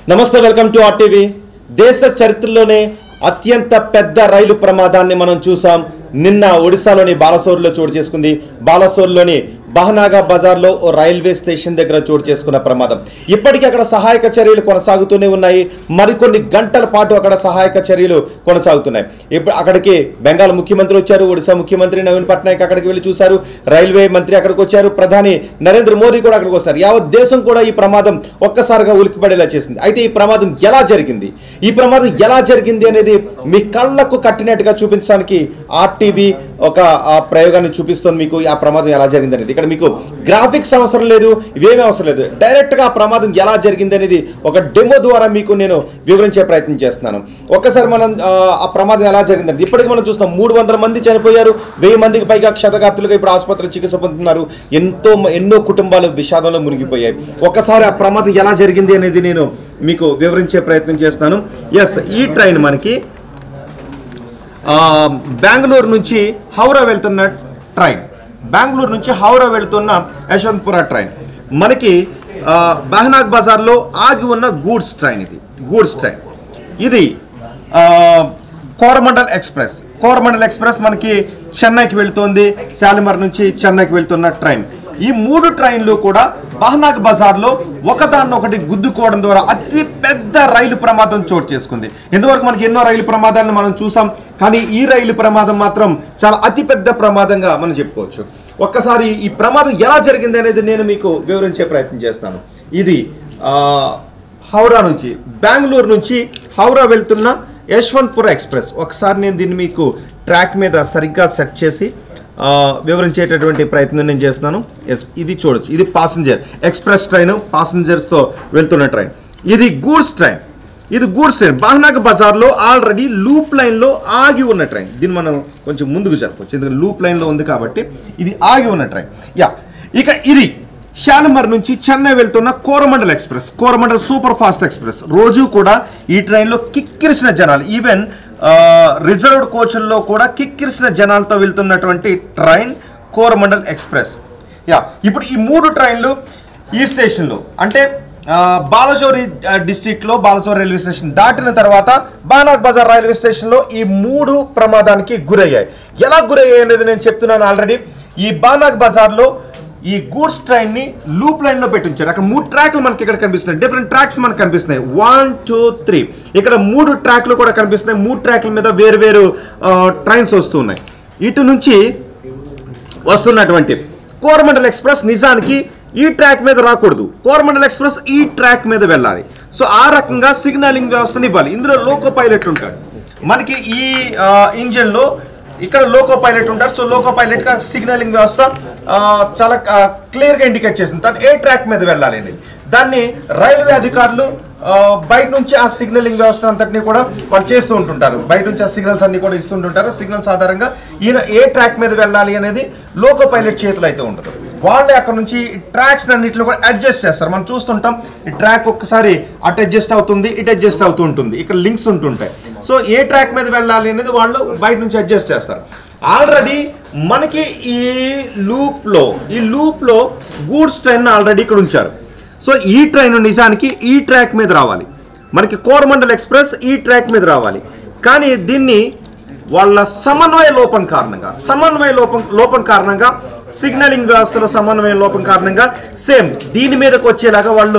నమస్తే welcome to RTV దేశ చరిత్రలోనే అత్యంత పెద్ద రైలు ప్రమాదాన్ని మనం చూసాం నిన్న ఒడిశాలోని బాలసోర్లో చోటు చేసుకుంది బాలసోర్లోని బహనాగా బజార్లో ఓ రైల్వే స్టేషన్ దగ్గర చోటు చేసుకున్న ప్రమాదం ఇప్పటికీ అక్కడ సహాయక చర్యలు కొనసాగుతూనే ఉన్నాయి మరికొన్ని గంటల పాటు అక్కడ సహాయక చర్యలు కొనసాగుతున్నాయి ఇప్పుడు అక్కడికి బెంగాల్ ముఖ్యమంత్రి వచ్చారు ఒడిశా ముఖ్యమంత్రి నవీన్ పట్నాయక్ అక్కడికి వెళ్ళి చూశారు రైల్వే మంత్రి అక్కడికి వచ్చారు ప్రధాని నరేంద్ర మోదీ కూడా అక్కడికి వస్తారు యావత్ దేశం కూడా ఈ ప్రమాదం ఒక్కసారిగా ఉలిక్కిపడేలా చేసింది అయితే ఈ ప్రమాదం ఎలా జరిగింది ఈ ప్రమాదం ఎలా జరిగింది అనేది మీ కళ్ళకు కట్టినట్టుగా చూపించడానికి ఆర్టీవీ ఒక ఆ ప్రయోగాన్ని చూపిస్తుంది మీకు ఆ ప్రమాదం ఎలా జరిగింది అనేది ఇక్కడ మీకు గ్రాఫిక్స్ అవసరం లేదు ఇవేమీ అవసరం లేదు డైరెక్ట్గా ఆ ప్రమాదం ఎలా జరిగింది అనేది ఒక డెమో ద్వారా మీకు నేను వివరించే ప్రయత్నం చేస్తున్నాను ఒక్కసారి మనం ఆ, ఆ ప్రమాదం ఎలా జరిగిందండి ఇప్పటికి మనం చూస్తాం మూడు వందల మంది చనిపోయారు వెయ్యి మందికి పైగా క్షతగాత్రులుగా ఇప్పుడు ఆసుపత్రిలో చికిత్స పొందుతున్నారు ఎంతో మ- ఎన్నో కుటుంబాలు విషాదంలో మునిగిపోయాయి ఒక్కసారి ఆ ప్రమాదం ఎలా జరిగింది అనేది నేను మీకు వివరించే ప్రయత్నం చేస్తాను ఎస్ ఈ ట్రైన్ మనకి ఆ, బెంగళూరు నుంచి హౌరా వెళ్తున్న ట్రైన్ బెంగళూరు నుంచి హౌరా వెళ్తున్న యశ్వంత్పుర ట్రైన్ మనకి ఆ, బెహనాగ్ బజార్లో ఆగి ఉన్న గూడ్స్ ట్రైన్ ఇది గూడ్స్ ట్రైన్ ఇది ఆ, కోరమండల్ ఎక్స్ప్రెస్ కోరమండల్ ఎక్స్ప్రెస్ మనకి చెన్నైకి వెళ్తోంది శాలిమర్ నుంచి చెన్నైకి వెళ్తున్న ట్రైన్ ఈ మూడు ట్రైన్లు కూడా బహనాగ్ బజార్లో ఒకదాన్నొకటి గుద్దుకోవడం ద్వారా అతి పెద్ద రైలు ప్రమాదం చోటు చేసుకుంది ఇంతవరకు మనకి ఎన్నో రైలు ప్రమాదాలను మనం చూసాం కానీ ఈ రైలు ప్రమాదం మాత్రం చాలా అతి పెద్ద ప్రమాదంగా మనం చెప్పుకోవచ్చు ఒక్కసారి ఈ ప్రమాదం ఎలా జరిగింది అనేది నేను మీకు వివరించే ప్రయత్నం చేస్తాను ఇది ఆ, హౌరా నుంచి బెంగళూరు నుంచి హౌరా వెళ్తున్న యశ్వంత్పుర ఎక్స్ప్రెస్ ఒకసారి నేను దీన్ని మీకు ట్రాక్ మీద సరిగ్గా సెట్ చేసి ఆ, వివరించేటటువంటి ప్రయత్నం నేను చేస్తున్నాను ఎస్ ఇది చూడొచ్చు ఇది పాసింజర్ ఎక్స్ప్రెస్ ట్రైన్ పాసింజర్స్తో వెళ్తున్న ట్రైన్ ఇది గూడ్స్ ట్రైన్ ఇది గూడ్స్ ట్రైన్ బాహ్నాగ్ బజార్లో ఆల్రెడీ లూప్ లైన్లో ఆగి ఉన్న ట్రైన్ దీన్ని మనం కొంచెం ముందుకు జరపవచ్చు ఎందుకంటే లూప్ లైన్లో ఉంది కాబట్టి ఇది ఆగి ఉన్న ట్రైన్ యా ఇక ఇది శాలిమర్ నుంచి చెన్నై వెళ్తున్న Coromandel express Coromandel super fast express రోజు కూడా ఈ ట్రైన్లో కిక్కిరిసిన జనాలు ఈవెన్ రిజర్వ్డ్ కోచ్ల్లో కూడా కిక్కిరిసిన జనాలతో వెళ్తున్నటువంటి ట్రైన్ కోరమండల్ ఎక్స్ప్రెస్ యా ఇప్పుడు ఈ మూడు ట్రైన్లు ఈ స్టేషన్లో అంటే ఆ, బాలసోరి ఆ, డిస్ట్రిక్ట్లో బాలసోరి రైల్వే స్టేషన్ దాటిన తర్వాత బానాగ్ బజార్ రైల్వే స్టేషన్లో ఈ మూడు ప్రమాదానికి గురయ్యాయి ఎలా గురయ్యాయి అనేది నేను చెప్తున్నాను ఆల్రెడీ ఈ బానాగ్ బజార్లో ఈ గూడ్స్ ట్రైన్ ని లూప్ లైన్ లో పెట్టి ఉంచారు అక్కడ మూడు ట్రాక్లు మనకి ఇక్కడ కనిపిస్తున్నాయి డిఫరెంట్ ట్రాక్స్ మనకు కనిపిస్తున్నాయి వన్ టూ త్రీ ఇక్కడ మూడు ట్రాక్లు కూడా కనిపిస్తున్నాయి మూడు ట్రాక్ల మీద వేరు వేరు ట్రైన్స్ వస్తున్నాయి ఇటు నుంచి వస్తున్నటువంటి కోరమండల్ ఎక్స్ప్రెస్ నిజానికి ఈ ట్రాక్ మీద రాకూడదు కోరమండల్ ఎక్స్ప్రెస్ ఈ ట్రాక్ మీద వెళ్ళాలి సో ఆ రకంగా సిగ్నలింగ్ వ్యవస్థను ఇవ్వాలి ఇందులో లోకో పైలట్ ఉంటాడు మనకి ఈ ఆ, ఇంజిన్లో ఇక్కడ లోకో పైలట్ ఉంటారు సో లోకో పైలట్ గా సిగ్నలింగ్ వ్యవస్థ ఆ, చాలా క్లియర్గా ఇండికేట్ చేసింది తను ఏ ట్రాక్ మీద వెళ్ళాలి అనేది దాన్ని రైల్వే అధికారులు ఆ, బయట నుంచి ఆ సిగ్నలింగ్ వ్యవస్థ అంతటిని కూడా వాళ్ళు చేస్తూ ఉంటుంటారు బయట నుంచి ఆ సిగ్నల్స్ అన్ని కూడా ఇస్తుంటుంటారు సిగ్నల్స్ ఆధారంగా ఈయన ఏ ట్రాక్ మీద వెళ్ళాలి అనేది లోకో పైలట్ చేతులు అయితే ఉండదు వాళ్ళే అక్కడ నుంచి ట్రాక్స్ అన్నింటిలో కూడా అడ్జస్ట్ చేస్తారు మనం చూస్తుంటాం ఈ ట్రాక్ ఒక్కసారి అటు అడ్జస్ట్ అవుతుంది ఇటు అడ్జస్ట్ అవుతూ ఉంటుంది ఇక్కడ లింక్స్ ఉంటుంటాయి సో ఏ ట్రాక్ మీద వెళ్ళాలి అనేది వాళ్ళు బయట నుంచి అడ్జస్ట్ చేస్తారు ఆల్రెడీ మనకి ఈ లూప్లో ఈ లూప్లో గూడ్స్ ట్రైన్ ఆల్రెడీ ఇక్కడ ఉంచారు సో ఈ ట్రైన్ నిజానికి ఈ ట్రాక్ మీద రావాలి మనకి కోరమండల్ ఎక్స్ప్రెస్ ఈ ట్రాక్ మీద రావాలి కానీ దీన్ని వాళ్ళ సమన్వయ లోపం కారణంగా సమన్వయ లోపం లోపం కారణంగా సిగ్నలింగ్ వ్యవస్థలో సమన్వయ లోపం కారణంగా సేమ్ దీని మీదకి వచ్చేలాగా వాళ్ళు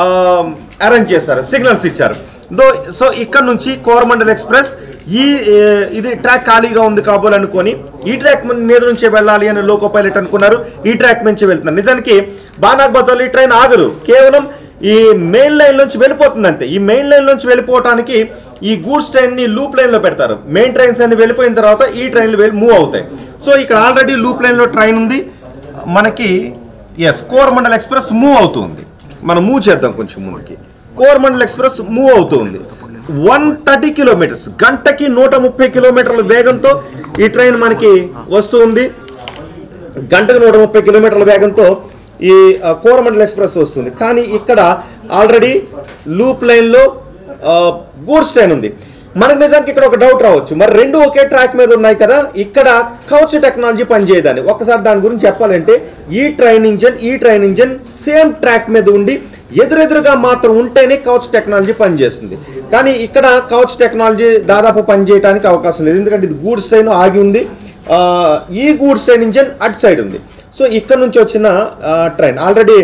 అరేంజ్ చేశారు సిగ్నల్స్ ఇచ్చారు దో సో ఇక్కడ నుంచి కోరమండల్ ఎక్స్ప్రెస్ ఈ ఏ, ఇది ట్రాక్ ఖాళీగా ఉంది కాబోలు అనుకొని ఈ ట్రాక్ మీద నుంచి వెళ్ళాలి అని లోకో పైలట్ అనుకున్నారు ఈ ట్రాక్ నుంచి వెళ్తున్నారు నిజానికి బానాగ్ బజార్లో ఈ ట్రైన్ ఆగదు కేవలం ఈ మెయిన్ లైన్ నుంచి వెళ్ళిపోతుంది అంతే ఈ మెయిన్ లైన్ నుంచి వెళ్ళిపోవడానికి ఈ గూడ్స్ ట్రైన్ ని లూప్ లైన్ లో పెడతారు మెయిన్ ట్రైన్స్ అన్ని వెళ్ళిపోయిన తర్వాత ఈ ట్రైన్లు వెళ్ళి మూవ్ అవుతాయి సో ఇక్కడ ఆల్రెడీ లూప్ లైన్ లో ట్రైన్ ఉంది మనకి ఎస్ కోరమండల్ ఎక్స్ప్రెస్ మూవ్ అవుతుంది మనం మూవ్ చేద్దాం కొంచెం ముందుకి కోరమండల్ ఎక్స్ప్రెస్ మూవ్ అవుతుంది వన్ థర్టీ కిలోమీటర్స్ గంటకి నూట ముప్పై కిలోమీటర్ల వేగంతో ఈ ట్రైన్ మనకి వస్తుంది గంటకు నూట ముప్పై కిలోమీటర్ల వేగంతో ఈ ఆ, కోరమండల్ ఎక్స్ప్రెస్ వస్తుంది కానీ ఇక్కడ ఆల్రెడీ లూప్ లైన్లో గూడ్స్ ట్రైన్ ఉంది మనకు నిజానికి ఇక్కడ ఒక డౌట్ రావచ్చు మరి రెండు ఒకే ట్రాక్ మీద ఉన్నాయి కదా ఇక్కడ కౌచ్ టెక్నాలజీ పనిచేయదని ఒకసారి దాని గురించి చెప్పాలంటే ఈ ట్రైన్ ఇంజన్ ఈ ట్రైన్ ఇంజన్ సేమ్ ట్రాక్ మీద ఉండి ఎదురెదురుగా మాత్రం ఉంటేనే కౌచ్ టెక్నాలజీ పనిచేస్తుంది కానీ ఇక్కడ కౌచ్ టెక్నాలజీ దాదాపు పనిచేయడానికి అవకాశం లేదు ఎందుకంటే ఇది గూడ్స్ ట్రైన్ ఆగి ఉంది ఆ, ఈ గూడ్స్ ట్రైన్ ఇంజన్ అటు సైడ్ ఉంది సో ఇక్కడ నుంచి వచ్చిన ఆ, ట్రైన్ ఆల్రెడీ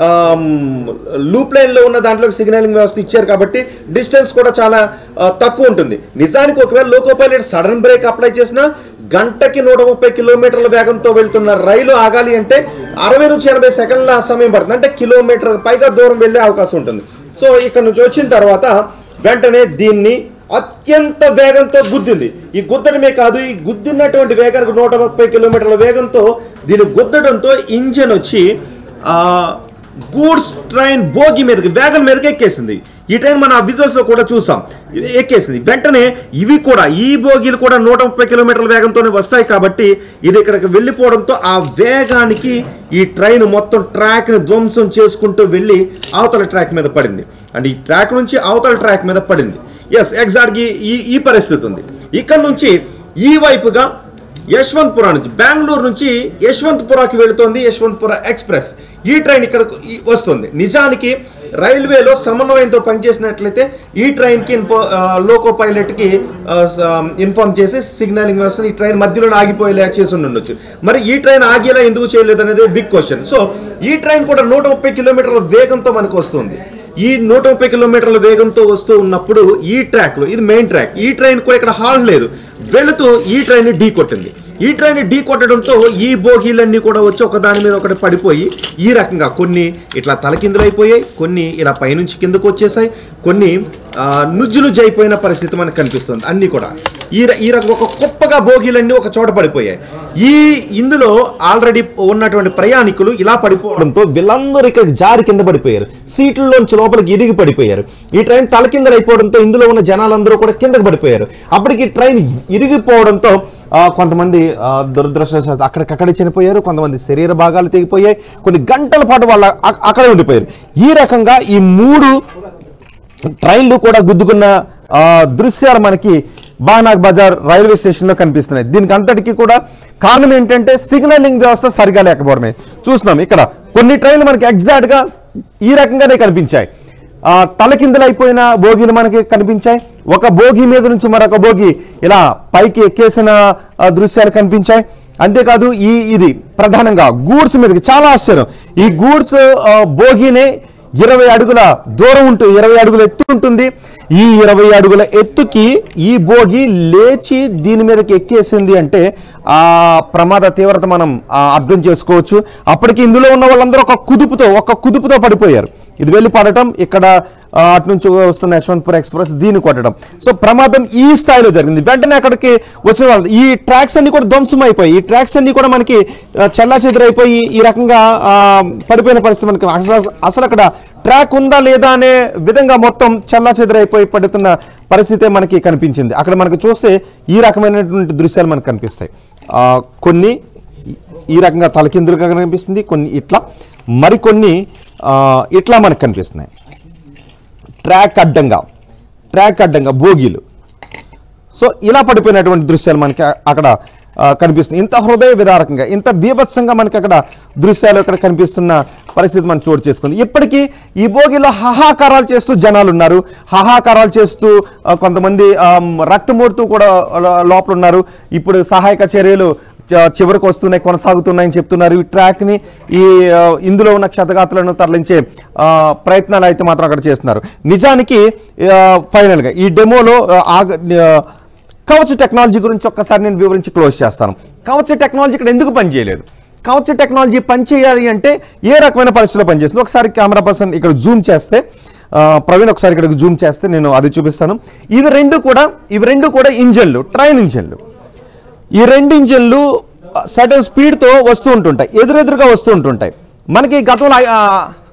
లూప్ లైన్లో ఉన్న దాంట్లో సిగ్నలింగ్ వ్యవస్థ ఇచ్చారు కాబట్టి డిస్టెన్స్ కూడా చాలా ఆ, తక్కువ ఉంటుంది నిజానికి ఒకవేళ loco pilot sudden brake apply చేసినా గంటకి నూట ముప్పై కిలోమీటర్ల వేగంతో వెళ్తున్న రైలు ఆగాలి అంటే అరవై నుంచి ఎనభై సెకండ్ల సమయం పడుతుంది అంటే కిలోమీటర్ పైగా దూరం వెళ్ళే అవకాశం ఉంటుంది సో ఇక్కడ నుంచి వచ్చిన తర్వాత వెంటనే దీన్ని అత్యంత వేగంతో గుద్దింది ఈ గుద్దడమే కాదు ఈ గుద్దినటువంటి వేగానికి నూట ముప్పై కిలోమీటర్ల వేగంతో దీన్ని గుద్దడంతో ఇంజన్ వచ్చి ఆ, గూడ్స్ ట్రైన్ బోగి మీదకి వేగం మీదకి ఎక్కేసింది ఈ ట్రైన్ మన విజువల్స్ లో కూడా చూసాం ఇది ఎక్కేసింది వెంటనే ఇవి కూడా ఈ బోగీలు కూడా నూట ముప్పై కిలోమీటర్ల వేగంతోనే వస్తాయి కాబట్టి ఇది ఇక్కడికి వెళ్ళిపోవడంతో ఆ వేగానికి ఈ ట్రైన్ మొత్తం ట్రాక్ ని ధ్వంసం చేసుకుంటూ వెళ్ళి అవతల ట్రాక్ మీద పడింది అంటే ఈ ట్రాక్ నుంచి అవతల ట్రాక్ మీద పడింది ఎస్ ఎగ్జాక్ట్ ఈ ఈ పరిస్థితి ఉంది ఇక్కడ నుంచి ఈ వైపుగా యశ్వంత్పుర నుంచి బెంగళూరు నుంచి యశ్వంత్పురాకి వెళుతోంది యశ్వంత్పుర ఎక్స్ప్రెస్ ఈ ట్రైన్ ఇక్కడ వస్తుంది నిజానికి రైల్వేలో సమన్వయంతో పనిచేసినట్లయితే ఈ ట్రైన్కి ఇన్ఫో ఆ, లోకో పైలట్కి ఆ, స- ఇన్ఫార్మ్ చేసి సిగ్నలింగ్ వ్యవస్థను ఈ ట్రైన్ మధ్యలో ఆగిపోయేలా చేసి ఉండొచ్చు మరి ఈ ట్రైన్ ఆగేలా ఎందుకు చేయలేదు అనేది బిగ్ క్వశ్చన్ సో ఈ ట్రైన్ కూడా నూట ముప్పై కిలోమీటర్ల వేగంతో మనకు వస్తుంది ఈ నూట ముప్పై కిలోమీటర్ల వేగంతో వస్తూ ఉన్నప్పుడు ఈ ట్రాక్లో ఇది మెయిన్ ట్రాక్ ఈ ట్రైన్ కూడా ఇక్కడ హాల్ లేదు వెళుతూ ఈ ట్రైన్ ఢీ కొట్టింది ఈ ట్రైన్ ఢీ కొట్టడంతో ఈ బోగీలన్నీ కూడా వచ్చి ఒక దాని మీద ఒకటి పడిపోయి ఈ రకంగా కొన్ని ఇట్లా తలకిందులైపోయాయి కొన్ని ఇలా పైనుంచి కిందకు వచ్చేసాయి కొన్ని ఆ, నుజ్జు నుజ్జు అయిపోయిన పరిస్థితి మనకు కనిపిస్తుంది అన్నీ కూడా ఈ ర- ఈ రకంగా ఒక కుప్పగా బోగీలన్నీ ఒక చోట పడిపోయాయి ఈ ఇందులో ఆల్రెడీ ఉన్నటువంటి ప్రయాణికులు ఇలా పడిపోవడంతో వీళ్ళందరూ ఇక్కడ జారి కింద పడిపోయారు సీట్లలోంచి లోపలికి ఇరిగి పడిపోయారు ఈ ట్రైన్ తలకిందలైపోవడంతో ఇందులో ఉన్న జనాలందరూ కూడా కిందకు పడిపోయారు అప్పటికి ట్రైన్ ఇరిగిపోవడంతో ఆ, కొంతమంది ఆ, దురదృష్టవశాత్తు అక్కడికక్కడే చనిపోయారు కొంతమంది శరీర భాగాలు తెగిపోయాయి కొన్ని గంటల పాటు వాళ్ళ అక్- అక్కడే ఉండిపోయారు ఈ రకంగా ఈ మూడు ట్రైన్లు కూడా గుద్దుకున్న ఆ, దృశ్యాలు మనకి బానాగ్ బజార్ రైల్వే స్టేషన్లో కనిపిస్తున్నాయి దీనికి అంతటికీ కూడా కారణం ఏంటంటే సిగ్నలింగ్ వ్యవస్థ సరిగా లేకపోవడమే చూస్తున్నాం ఇక్కడ కొన్ని ట్రైన్లు మనకి ఎగ్జాక్ట్గా ఈ రకంగానే కనిపించాయి ఆ, తలకిందులైపోయిన బోగీలు మనకి కనిపించాయి ఒక బోగి మీద నుంచి మరొక బోగి ఇలా పైకి ఎక్కేసిన ఆ, దృశ్యాలు కనిపించాయి అంతేకాదు ఈ ఇది ప్రధానంగా గూడ్స్ మీదకి చాలా ఆశ్చర్యం ఈ గూడ్స్ ఆ, బోగినే ఇరవై అడుగుల దూరం ఉంటూ ఇరవై అడుగుల ఎత్తు ఉంటుంది ఈ ఇరవై అడుగుల ఎత్తుకి ఈ బోగి లేచి దీని మీదకి ఎక్కేసింది అంటే ఆ ప్రమాద తీవ్రత మనం ఆ, అర్థం చేసుకోవచ్చు అప్పటికి ఇందులో ఉన్న వాళ్ళందరూ ఒక కుదుపుతో ఒక కుదుపుతో పడిపోయారు ఇది వెళ్ళి పడటం ఇక్కడ ఆ, అటు నుంచి వస్తున్న యశ్వంత్పూర్ ఎక్స్ప్రెస్ దీన్ని కొట్టడం సో ప్రమాదం ఈ స్థాయిలో జరిగింది వెంటనే అక్కడికి వచ్చిన వాళ్ళు ఈ ట్రాక్స్ అన్ని కూడా ధ్వంసం అయిపోయి ఈ ట్రాక్స్ అన్ని కూడా మనకి చల్లా చెదిరైపోయి ఈ రకంగా ఆ, పడిపోయిన పరిస్థితి మనకి అసలు అసలు అక్కడ ట్రాక్ ఉందా లేదా అనే విధంగా మొత్తం చల్లా చెదిరైపోయి పడుతున్న పరిస్థితే మనకి కనిపించింది అక్కడ మనకి చూస్తే ఈ రకమైనటువంటి దృశ్యాలు మనకు కనిపిస్తాయి ఆ, కొన్ని ఈ- ఈ రకంగా తలకిందులుగా కనిపిస్తుంది కొన్ని ఇట్లా మరికొన్ని ఆ, ఇట్లా మనకు కనిపిస్తున్నాయి ట్రాక్ అడ్డంగా ట్రాక్ అడ్డంగా బోగీలు సో ఇలా పడిపోయినటువంటి దృశ్యాలు మనకి అ- అక్కడ ఆ, కనిపిస్తుంది ఇంత హృదయ విదారకంగా ఇంత బీభత్సంగా మనకి అక్కడ దృశ్యాలు అక్కడ కనిపిస్తున్న పరిస్థితి మనం చోటు చేసుకుంది ఇప్పటికీ ఈ భోగిలో హాహాకారాలు చేస్తూ జనాలు ఉన్నారు హాహాకారాలు చేస్తూ ఆ, కొంతమంది ఆమ్, రక్తమూడుతూ కూడా లో- లోపల ఉన్నారు ఇప్పుడు సహాయక చర్యలు చ- చివరికి వస్తున్నాయి కొనసాగుతున్నాయని చెప్తున్నారు ఈ ట్రాక్ని ఈ ఆ, ఇందులో ఉన్న క్షతగాతులను తరలించే ఆ, ప్రయత్నాలు అయితే మాత్రం అక్కడ చేస్తున్నారు నిజానికి ఆ, ఫైనల్గా ఈ డెమోలో ఆ, ఆగ ఆ, కవచ టెక్నాలజీ గురించి ఒక్కసారి నేను వివరించి క్లోజ్ చేస్తాను కవచ టెక్నాలజీ ఇక్కడ ఎందుకు పనిచేయలేదు కవచ టెక్నాలజీ పనిచేయాలి అంటే ఏ రకమైన పరిస్థితిలో పనిచేస్తుంది ఒకసారి కెమెరా పర్సన్ ఇక్కడ జూమ్ చేస్తే ఆ, ప్రవీణ్ ఒకసారి ఇక్కడ జూమ్ చేస్తే నేను అది చూపిస్తాను ఇవి రెండు కూడా ఇవి రెండు కూడా ఇంజన్లు ట్రైన్ ఇంజన్లు ఈ రెండు ఇంజన్లు సడన్ స్పీడ్తో వస్తూ ఉంటుంటాయి ఎదురెదురుగా వస్తూ ఉంటుంటాయి మనకి గతంలో ఆ,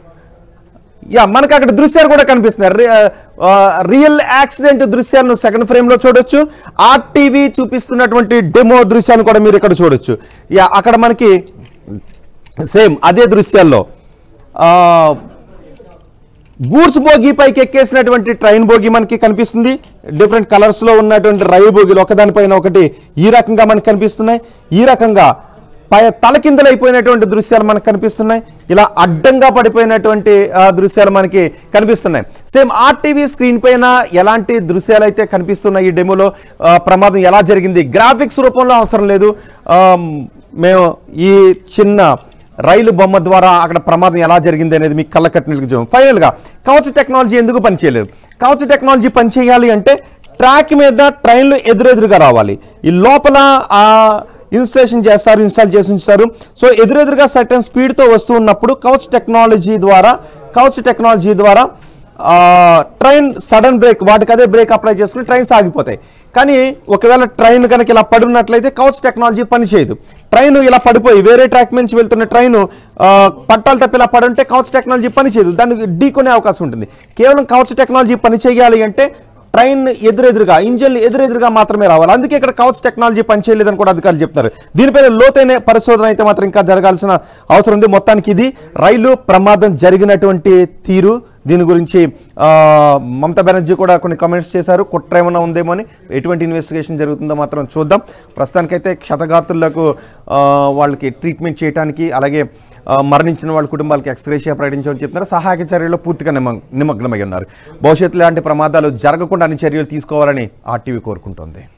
యా మనకి అక్కడ దృశ్యాలు కూడా కనిపిస్తున్నాయి రి- ఆ, రియల్ యాక్సిడెంట్ దృశ్యాలను సెకండ్ ఫ్రేమ్ లో చూడొచ్చు ఆర్టీవీ చూపిస్తున్నటువంటి డెమో దృశ్యాన్ని కూడా మీరు ఇక్కడ చూడొచ్చు యా అక్కడ మనకి సేమ్ అదే దృశ్యాల్లో ఆ, గూడ్స్ బోగి పైకి ఎక్కేసినటువంటి ట్రైన్ బోగి మనకి కనిపిస్తుంది డిఫరెంట్ కలర్స్ లో ఉన్నటువంటి రైలు బోగీలు ఒకదానిపైన ఒకటి ఈ రకంగా మనకి కనిపిస్తున్నాయి ఈ రకంగా పై తలకిందులైపోయినటువంటి దృశ్యాలు మనకు కనిపిస్తున్నాయి ఇలా అడ్డంగా పడిపోయినటువంటి ఆ, దృశ్యాలు మనకి కనిపిస్తున్నాయి సేమ్ ఆర్టీవీ స్క్రీన్ పైన ఎలాంటి దృశ్యాలు అయితే కనిపిస్తున్నాయి ఈ డెమోలో ఆ, ప్రమాదం ఎలా జరిగింది గ్రాఫిక్స్ రూపంలో అవసరం లేదు ఆ, మేము ఈ చిన్న రైలు బొమ్మ ద్వారా అక్కడ ప్రమాదం ఎలా జరిగింది అనేది మీకు కళ్ళ కట్టినట్లుగా చూద్దాం ఫైనల్గా కవచ టెక్నాలజీ ఎందుకు పనిచేయలేదు కవచ టెక్నాలజీ పనిచేయాలి అంటే ట్రాక్ మీద ట్రైన్లు ఎదురెదురుగా రావాలి ఈ లోపల ఆ ఇన్స్టలేషన్ చేస్తారు ఇన్స్టాల్ చేసి ఉంచుతారు సో ఎదురెదురుగా సర్టన్ స్పీడ్తో వస్తూ ఉన్నప్పుడు కవచ్ టెక్నాలజీ ద్వారా కవచ్ టెక్నాలజీ ద్వారా ఆ, ట్రైన్ సడన్ బ్రేక్ వాటికి అదే బ్రేక్ అప్లై చేసుకుని ట్రైన్ సాగిపోతాయి కానీ ఒకవేళ ట్రైన్ కనుక ఇలా పడున్నట్లయితే కౌచ్ టెక్నాలజీ పనిచేయదు ట్రైన్ ఇలా పడిపోయి వేరే ట్రాక్ నుంచి వెళ్తున్న ట్రైన్ పట్టాలు తప్పి ఇలా పడుంటే కౌచ్ టెక్నాలజీ పనిచేయదు దాన్ని ఢీకొనే అవకాశం ఉంటుంది కేవలం కౌచ్ టెక్నాలజీ పని చేయాలి అంటే ట్రైన్ ఎదురెదురుగా ఇంజన్లు ఎదురెదురుగా మాత్రమే రావాలి అందుకే ఇక్కడ కవచ్ టెక్నాలజీ పనిచేయలేదని కూడా అధికారులు చెప్తున్నారు దీనిపైన లోతైన పరిశోధన అయితే మాత్రం ఇంకా జరగాల్సిన అవసరం ఉంది మొత్తానికి ఇది రైలు ప్రమాదం జరిగినటువంటి తీరు దీని గురించి ఆ, మమతా బెనర్జీ కూడా కొన్ని కామెంట్స్ చేశారు కుట్ర ఏమైనా ఉందేమో అని ఎటువంటి ఇన్వెస్టిగేషన్ జరుగుతుందో మాత్రం చూద్దాం ప్రస్తుతానికైతే క్షతగాతులకు ఆ, వాళ్ళకి ట్రీట్మెంట్ చేయడానికి అలాగే ఆ, మరణించిన వాళ్ళ కుటుంబాలకి ఎక్స్గ్రేషియా ప్రకటించమని చెప్తున్నారు సహాయక చర్యల్లో పూర్తిగా నిమ నిమగ్నమై ఉన్నారు భవిష్యత్తులో ఇలాంటి ప్రమాదాలు జరగకుండా అన్ని చర్యలు తీసుకోవాలని ఆర్టీవీ కోరుకుంటోంది